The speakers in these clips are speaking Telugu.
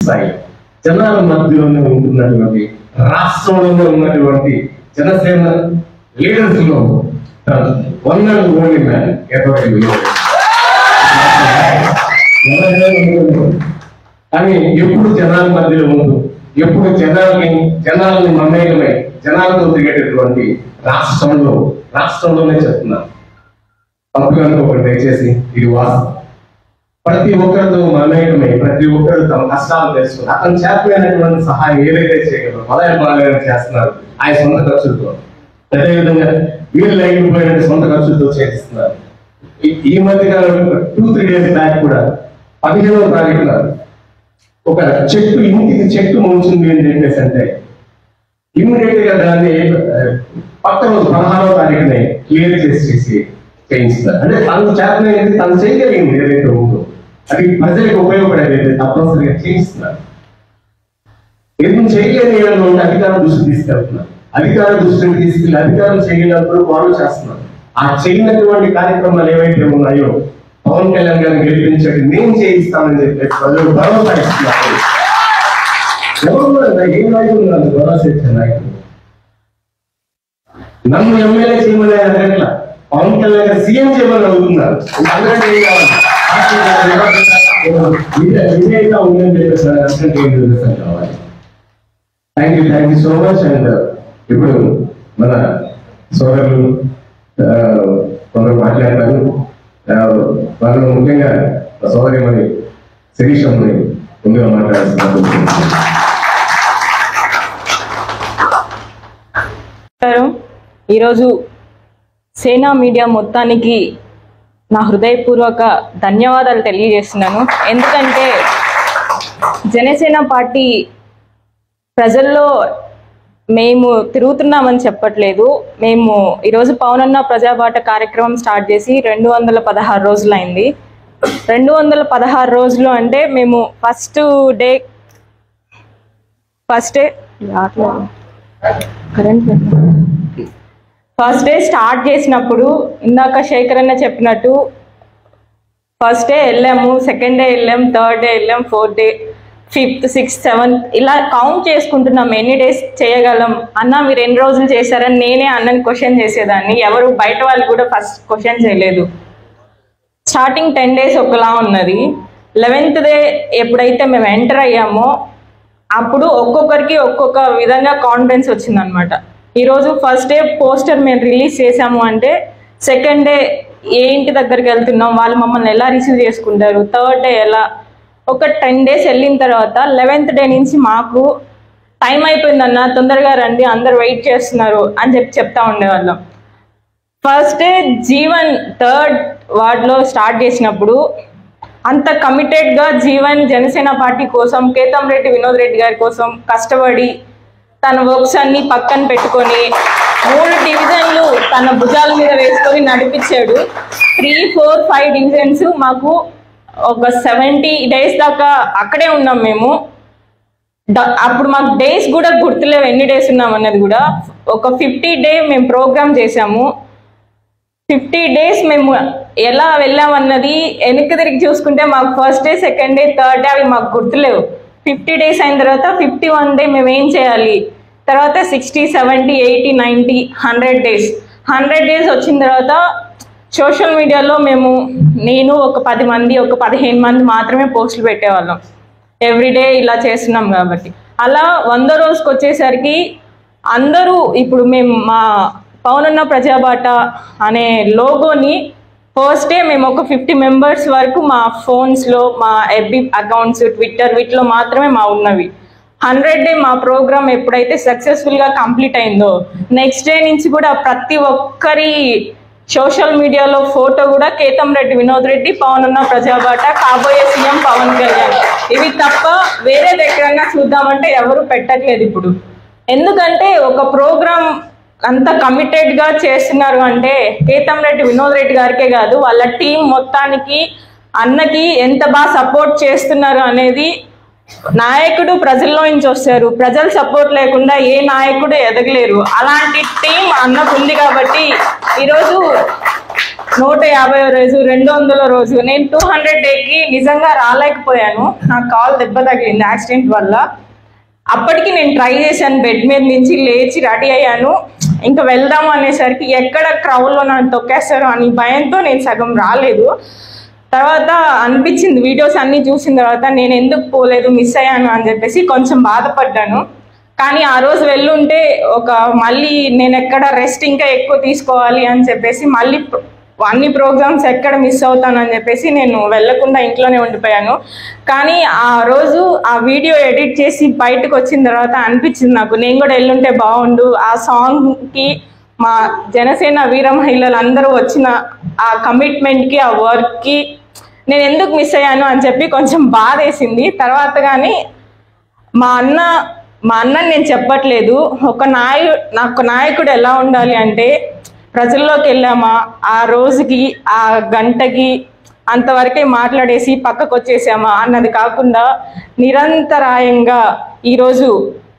స్థాయి జనాల మధ్యలోనే ఉంటున్నటువంటి రాష్ట్రంలోనే ఉన్నటువంటి జనసేన లీడర్స్ లో వన్ అండ్ ఓన్లీ మ్యాన్ ఎటువంటి కానీ ఎప్పుడు జనాల మధ్యలో ఉంటూ ఎప్పుడు జనాల్ని జనాలని మమేకమై జనాలతో తిరిగేటటువంటి రాష్ట్రంలో రాష్ట్రంలోనే చెప్తున్నాను తప్పుగా అనుకోకండి దయచేసి ఇది వాస్తవం ప్రతి ఒక్కరితో మమేకమై ప్రతి ఒక్కరు తమ కష్టాలు తెలుసుకుని అతను చేతమైనటువంటి సహాయం ఏదైతే చేయగలరో మొదటి బాగా చేస్తున్నారు ఆయన సొంత ఖర్చులతో అదేవిధంగా వీళ్ళు అయిపోయిన సొంత ఖర్చులతో చేస్తున్నారు ఈ- ఈ మధ్య కాలంలో టూ త్రీ డేస్ బ్యాక్ కూడా పదిహేనవ తారీఖున ఒక చెట్టు ఇంటికి చెట్టు ముంచింది అని చెప్పేసి అంటే ఇమ్మీడియట్ గా దాన్ని ఆ, పక్క రోజు పదహారవ తారీఖునే క్లియర్ చేసేసి చేయిస్తారు అంటే తను చేతనైంది తను చేయగలిగింది ఏదైతే ఉందో అది ప్రజలకు ఉపయోగపడేది ఏదైతే తప్పనిసరిగా చేయిస్తున్నారు ఎందుకు చేయలేని ఏమైనా ఉంటే అధికారం దృష్టి తీసుకెళ్తున్నారు అధికార దృష్టిని తీసుకెళ్లి అధికారం చేయలేనప్పుడు వాళ్ళు చేస్తున్నారు ఆ చేయనటువంటి కార్యక్రమాలు ఏవైతే ఉన్నాయో పవన్ కళ్యాణ్ గారిని గెలిపించండి నేను చేయిస్తానని చెప్పేసి ప్రజలు భరోసా ఇస్తున్నారు ఎవరు ఉన్నారు? ఏ నాయకులు ఉన్నారు భరోసా ఇచ్చే నాయకులు నన్ను ఎమ్మెల్యే చేయమని ఆయన అడగట్లా పవన్ కళ్యాణ్ గారు సీఎం చేయమని అడుగుతున్నారు అందరికీ ఏం కావాలి? పార్టీ కావాలి, విజయ- విజేత ఉందని చెప్పేసి అందరికీ ఏం తెలుసు కావాలి thank you thank you so much and ఇప్పుడు మన సోదరులు ఆ, కొందరు మాట్లాడతారు ఆ, వాళ్ళు ముఖ్యంగా మా సోదరి మరి శిరీష్ అమ్మని ముందుగా మాట్లాడుతున్నారు నమస్కారం ఈరోజు సేనా మీడియా మొత్తానికి నా హృదయపూర్వక ధన్యవాదాలు తెలియజేస్తున్నాను ఎందుకంటే జనసేన పార్టీ ప్రజల్లో మేము తిరుగుతున్నామని చెప్పట్లేదు మేము ఈరోజు పవనన్న ప్రజాబాట కార్యక్రమం స్టార్ట్ చేసి రెండు వందల పదహారు రోజులైంది రెండు వందల పదహారు రోజులు అంటే మేము first day first day current first day start చేసినప్పుడు ఇందాక శేఖర్ అన్న చెప్పినట్టు ఫస్ట్ డే వెళ్ళాము సెకండ్ డే వెళ్ళాం థర్డ్ డే వెళ్ళాం fourth day fifth sixth seventh ఇలా కౌంట్ చేసుకుంటున్నాం ఎన్ని డేస్ చేయగలం అన్న మీరు ఎన్ని రోజులు చేశారని నేనే అన్నని క్వశ్చన్ చేసేదాన్ని ఎవరు బయట వాళ్ళు కూడా ఫస్ట్ క్వశ్చన్ చేయలేదు స్టార్టింగ్ టెన్ డేస్ ఒకలా ఉన్నది లెవెన్త్ డే ఎప్పుడైతే మేము ఎంటర్ అయ్యామో అప్పుడు ఒక్కొక్కరికి ఒక్కొక్క విధంగా కాన్ఫిడెన్స్ వచ్చిందనమాట ఈరోజు ఫస్ట్ డే పోస్టర్ మేము రిలీజ్ చేసాము అంటే సెకండ్ డే ఏ ఇంటి దగ్గరికి వెళ్తున్నాం వాళ్ళు మమ్మల్ని ఎలా రిసీవ్ చేసుకుంటారు థర్డ్ డే ఎలా ఒక టెన్ డేస్ వెళ్ళిన తర్వాత లెవెన్త్ డే నుంచి మాకు టైం అయిపోయిందన్న తొందరగా రండి అందరు వెయిట్ చేస్తున్నారు అని చెప్పి చెప్తా ఉండేవాళ్ళం ఫస్ట్ డే జీవన్ థర్డ్ వార్డ్లో స్టార్ట్ చేసినప్పుడు అంత కమిటెడ్ గా జీవన్ జనసేన పార్టీ కోసం కేతం రెడ్డి వినోద్ రెడ్డి గారి కోసం కష్టపడి తన వర్క్స్ అన్ని పక్కన పెట్టుకొని మూడు డివిజన్లు తన భుజాల మీద వేసుకొని నడిపించాడు త్రీ ఫోర్ ఫైవ్ డివిజన్స్ మాకు ఒక సెవెంటీ డేస్ దాకా అక్కడే ఉన్నాం మేము ద- అప్పుడు మాకు డేస్ కూడా గుర్తులేవు ఎన్ని డేస్ ఉన్నాం అన్నది కూడా ఒక ఫిఫ్టీ డే మేము ప్రోగ్రామ్ చేసాము ఫిఫ్టీ డేస్ మేము ఎలా వెళ్ళామన్నది వెనక్కి తిరిగి చూసుకుంటే మాకు first day second day third day అవి మాకు గుర్తులేవు ఫిఫ్టీ డేస్ అయిన తర్వాత ఫిఫ్టీ వన్ డే మేము ఏం చేయాలి తర్వాత sixty seventy eighty ninety hundred days hundred days వచ్చిన తర్వాత సోషల్ మీడియాలో మేము నేను ఒక పది మంది ఒక పదిహేను మంది మాత్రమే పోస్టులు పెట్టేవాళ్ళం ఎవ్రీడే ఇలా చేస్తున్నాం కాబట్టి అలా వంద రోజుకి వచ్చేసరికి అందరూ ఇప్పుడు మేము మా పవనన్న ప్రజాబాట అనే లోగోని ఫస్ట్ డే మేము ఒక ఫిఫ్టీ మెంబర్స్ వరకు మా ఫోన్స్లో మా ఎఫ్బి అకౌంట్స్ ట్విట్టర్ వీటిలో మాత్రమే మా ఉన్నవి హండ్రెడ్ డే మా ప్రోగ్రామ్ ఎప్పుడైతే సక్సెస్ఫుల్గా కంప్లీట్ అయిందో నెక్స్ట్ డే నుంచి కూడా ప్రతి ఒక్కరి సోషల్ మీడియాలో ఫోటో కూడా కేతం రెడ్డి వినోద్ రెడ్డి పవన్ ఉన్న ప్రజాబాట కాబోయే సీఎం పవన్ కళ్యాణ్ ఇవి తప్ప వేరే ఎక్కడన్నా చూద్దామంటే ఎవరు పెట్టట్లేదు ఇప్పుడు ఎందుకంటే ఒక ప్రోగ్రామ్ అంత కమిటెడ్ గా చేస్తున్నారు అంటే కేతం రెడ్డి వినోద్ రెడ్డి గారికే కాదు వాళ్ళ టీం మొత్తానికి అన్నకి ఎంత బాగా సపోర్ట్ చేస్తున్నారు అనేది నాయకుడు ప్రజల్లో నుంచి వస్తారు ప్రజల సపోర్ట్ లేకుండా ఏ నాయకుడు ఎదగలేరు అలాంటి టీం అన్నకు ఉంది కాబట్టి ఈరోజు నూట యాభై రోజు రెండు వందల రోజు నేను టూ హండ్రెడ్ డేకి నిజంగా రాలేకపోయాను నాకు కాల్ దెబ్బ తగిలింది యాక్సిడెంట్ వల్ల అప్పటికి నేను ట్రై చేశాను బెడ్ మీద నుంచి లేచి రెడీ అయ్యాను ఇంకా వెళ్దాము అనేసరికి ఎక్కడ క్రౌడ్లో నన్ను తొక్కేస్తారో అని భయంతో నేను సగం రాలేదు తర్వాత అనిపించింది వీడియోస్ అన్ని చూసిన తర్వాత నేను ఎందుకు పోలేదు మిస్ అయ్యాను అని చెప్పేసి కొంచెం బాధపడ్డాను కానీ ఆ రోజు వెళ్ళుంటే ఒక మళ్ళీ నేను ఎక్కడ రెస్ట్ ఇంకా ఎక్కువ తీసుకోవాలి అని చెప్పేసి మళ్ళీ ప్ర- అన్ని ప్రోగ్రామ్స్ ఎక్కడ మిస్ అవుతానని చెప్పేసి నేను వెళ్ళకుండా ఇంట్లోనే ఉండిపోయాను కానీ ఆ రోజు ఆ వీడియో ఎడిట్ చేసి బయటకు వచ్చిన తర్వాత అనిపించింది నాకు నేను కూడా వెళ్ళుంటే బాగుండు ఆ సాంగ్కి మా జనసేన వీర మహిళలు అందరూ వచ్చిన ఆ కమిట్మెంట్కి ఆ వర్క్కి నేను ఎందుకు మిస్ అయ్యాను అని చెప్పి కొంచెం బాధ వేసింది తర్వాత కానీ మా అన్న మా అన్నని నేను చెప్పట్లేదు ఒక నాయు నాకు నాయకుడు ఎలా ఉండాలి అంటే ప్రజల్లోకి వెళ్ళామా ఆ రోజుకి ఆ గంటకి అంతవరకే మాట్లాడేసి పక్కకు వచ్చేసామా అన్నది కాకుండా నిరంతరాయంగా ఈరోజు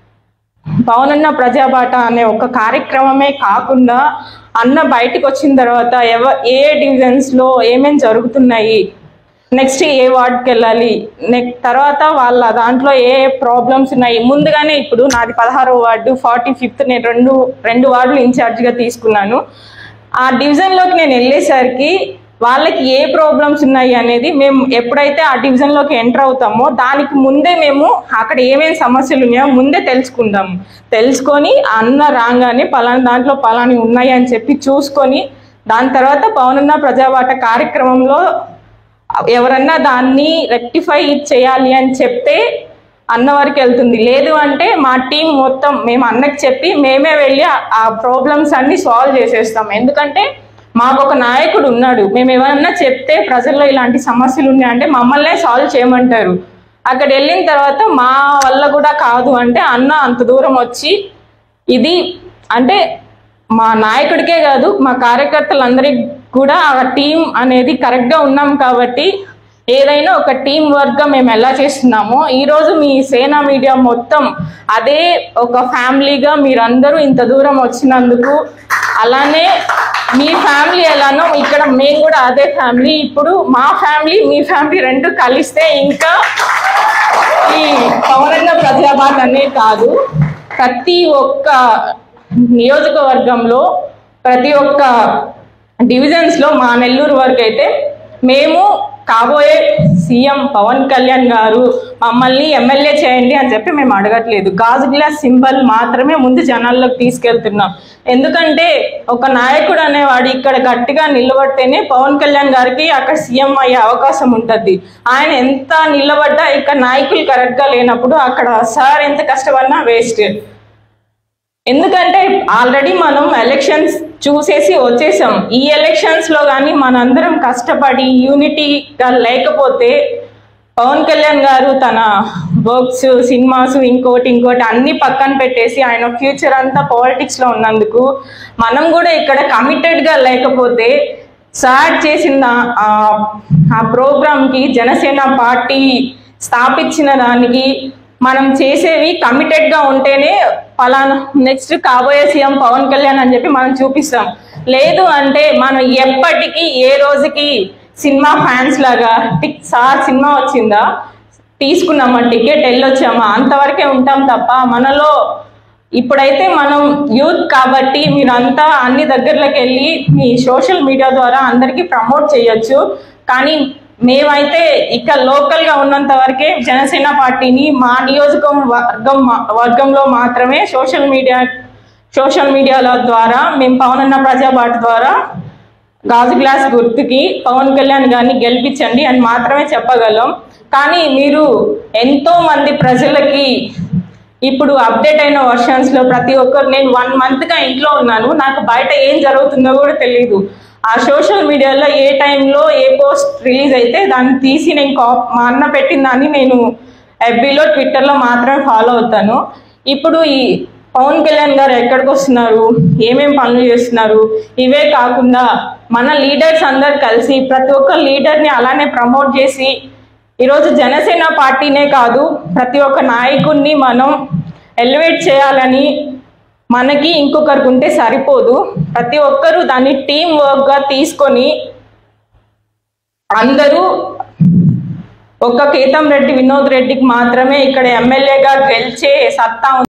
పవనన్న ప్రజాబాట అనే ఒక కార్యక్రమమే కాకుండా అన్న బయటకు వచ్చిన తర్వాత ఎవ ఏ డివిజన్స్లో ఏమేమి జరుగుతున్నాయి నెక్స్ట్ ఏ వార్డ్కి వెళ్ళాలి నెక్స్ట్ తర్వాత వాళ్ళ దాంట్లో ఏ ప్రాబ్లమ్స్ ఉన్నాయి ముందుగానే ఇప్పుడు నాది పదహారో వార్డు ఫార్టీ ఫిఫ్త్ నేను రెండు రెండు వార్డులు ఇన్ఛార్జ్గా తీసుకున్నాను ఆ డివిజన్లోకి నేను వెళ్ళేసరికి వాళ్ళకి ఏ ప్రాబ్లమ్స్ ఉన్నాయి అనేది మేము ఎప్పుడైతే ఆ డివిజన్లోకి ఎంటర్ అవుతామో దానికి ముందే మేము అక్కడ ఏమేమి సమస్యలు ఉన్నాయో ముందే తెలుసుకుందాం తెలుసుకొని ఆ అన్న రాగానే పలానా దాంట్లో పలాని ఉన్నాయి అని చెప్పి చూసుకొని దాని తర్వాత పవనన్న ప్రజాబాట కార్యక్రమంలో ఎవరన్నా దాన్ని రెక్టిఫై చేయాలి అని చెప్తే అన్న వరకు వెళ్తుంది లేదు అంటే మా టీం మొత్తం మేము అన్నకి చెప్పి మేమే వెళ్ళి ఆ- ఆ ప్రాబ్లమ్స్ అన్ని సాల్వ్ చేసేస్తాం ఎందుకంటే మాకు ఒక నాయకుడు ఉన్నాడు మేము ఏమన్నా చెప్తే ప్రజల్లో ఇలాంటి సమస్యలు ఉన్నాయంటే మమ్మల్నే సాల్వ్ చేయమంటారు అక్కడ వెళ్ళిన తర్వాత మా వల్ల కూడా కాదు అంటే అన్న అంత దూరం వచ్చి ఇది అంటే మా నాయకుడికే కాదు మా కార్యకర్తలందరికీ కూడా ఆ టీం అనేది కరెక్ట్గా ఉన్నాం కాబట్టి ఏదైనా ఒక టీం వర్క్గా మేము ఎలా చేస్తున్నామో ఈరోజు మీ సేనా మీడియా మొత్తం అదే ఒక ఫ్యామిలీగా మీరందరూ ఇంత దూరం వచ్చినందుకు అలానే మీ ఫ్యామిలీ ఎలానో ఇక్కడ మేము కూడా అదే ఫ్యామిలీ ఇప్పుడు మా ఫ్యామిలీ మీ ఫ్యామిలీ రెండు కలిస్తే ఇంకా ఈ పౌరంగ ప్రజాబాద్ అనే కాదు ప్రతి ఒక్క నియోజకవర్గంలో ప్రతి ఒక్క డివిజన్స్ లో మా నెల్లూరు వరకు అయితే మేము కాబోయే సీఎం పవన్ కళ్యాణ్ గారు మమ్మల్ని ఎమ్మెల్యే చేయండి అని చెప్పి మేము అడగట్లేదు గాజు గ్లాస్ సింబల్ మాత్రమే ముందు జనాల్లోకి తీసుకెళ్తున్నాం ఎందుకంటే ఒక నాయకుడు అనేవాడు ఇక్కడ గట్టిగా నిలబడితేనే పవన్ కళ్యాణ్ గారికి అక్కడ సీఎం అయ్యే అవకాశం ఉంటుంది ఆయన ఎంత నిలబడ్డా ఇక్కడ నాయకులు కరెక్ట్గా లేనప్పుడు అక్కడ సార్ ఎంత కష్టపడినా వేస్ట్ ఎందుకంటే ఆల్రెడీ మనం ఎలక్షన్స్ చూసేసి వచ్చేసాం ఈ ఎలక్షన్స్ లో కానీ మనందరం కష్టపడి యూనిటీగా లేకపోతే పవన్ కళ్యాణ్ గారు తన వర్క్స్ సినిమాస్ ఇంకోటి ఇంకోటి అన్ని పక్కన పెట్టేసి ఆయన ఫ్యూచర్ అంతా పాలిటిక్స్ లో ఉన్నందుకు మనం కూడా ఇక్కడ కమిటెడ్ గా లేకపోతే సార్ చేసిన ఆ- ఆ ప్రోగ్రామ్ కి జనసేన పార్టీ స్థాపించిన దానికి మనం చేసేవి కమిటెడ్ గా ఉంటేనే పలానా నెక్స్ట్ కాబోయే సీఎం పవన్ కళ్యాణ్ అని చెప్పి మనం చూపిస్తాం లేదు అంటే మనం ఎప్పటికీ ఏ రోజుకి సినిమా ఫ్యాన్స్ లాగా టిక్ సార్ సినిమా వచ్చిందా తీసుకున్నామా టికెట్ వెళ్ళొచ్చామా అంతవరకే ఉంటాం తప్ప మనలో ఇప్పుడైతే మనం యూత్ కాబట్టి మీరంతా అన్ని దగ్గరలోకి వెళ్ళి మీ సోషల్ మీడియా ద్వారా అందరికీ ప్రమోట్ చేయొచ్చు కానీ మేమైతే ఇక్కడ లోకల్ గా ఉన్నంత వరకే జనసేన పార్టీని మా నియోజకం వర్గం వర్గంలో మాత్రమే సోషల్ మీడియా సోషల్ మీడియాల ద్వారా మేము పవనన్న ప్రజాబాట ద్వారా గాజు గ్లాస్ గుర్తుకి పవన్ కళ్యాణ్ గారిని గెలిపించండి అని మాత్రమే చెప్పగలం కానీ మీరు ఎంతో మంది ప్రజలకి ఇప్పుడు అప్డేట్ అయిన వర్షన్స్ లో ప్రతి ఒక్కరు నేను వన్ మంత్ గా ఇంట్లో ఉన్నాను నాకు బయట ఏం జరుగుతుందో కూడా తెలియదు ఆ సోషల్ మీడియాలో ఏ టైంలో ఏ పోస్ట్ రిలీజ్ అయితే దాన్ని తీసి నేను కాప్ మా అన్న పెట్టిన దాన్ని నేను ఎఫ్బీలో ట్విట్టర్లో మాత్రమే ఫాలో అవుతాను ఇప్పుడు ఈ పవన్ కళ్యాణ్ గారు ఎక్కడికి వస్తున్నారు ఏమేం పనులు చేస్తున్నారు ఇవే కాకుండా మన లీడర్స్ అందరు కలిసి ప్రతి ఒక్క లీడర్ని అలానే ప్రమోట్ చేసి ఈరోజు జనసేన పార్టీనే కాదు ప్రతి ఒక్క నాయకుడిని మనం ఎలివేట్ చేయాలని మనకి ఇంకొకరికి ఉంటే సరిపోదు ప్రతి ఒక్కరూ దాన్ని టీం వర్క్గా తీసుకొని అందరూ ఒక్క కేతం రెడ్డి వినోద్ రెడ్డికి మాత్రమే ఇక్కడ ఎమ్మెల్యేగా గెలిచే సత్తా ఉంది